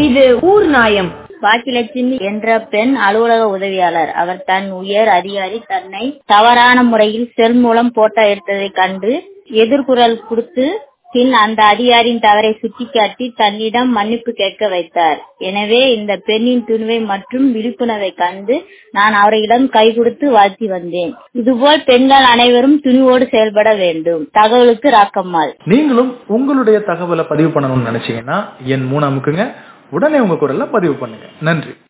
இது ஊர் நாயம் பாக்கியலட்சுமி என்ற பெண் அலுவலக உதவியாளர் அவர் தன் உயர் அதிகாரி தன்னை தவறான முறையில் செல் மூலம் போட்டோ எடுத்ததை கண்டு எதிர்குரல் கொடுத்து பின் அந்த அதிகாரியின் தவறை சுட்டிக்காட்டி தன்னிடம் மன்னிப்பு கேட்க வைத்தார் எனவே இந்த பெண்ணின் துணிவை மற்றும் விழிப்புணர்வை கண்டு நான் அவர்களிடம் கை கொடுத்து வாழ்த்தி வந்தேன் இதுபோல் பெண்கள் அனைவரும் துணிவோடு செயல்பட வேண்டும் தகவலுக்கு ராக்கம்மாள் நீங்களும் உங்களுடைய தகவலை பதிவு பண்ணணும்னு நினைச்சீங்கன்னா என் மூணு அமுக்குங்க உடனே உங்க குரல்ல பதிவு பண்ணுங்க நன்றி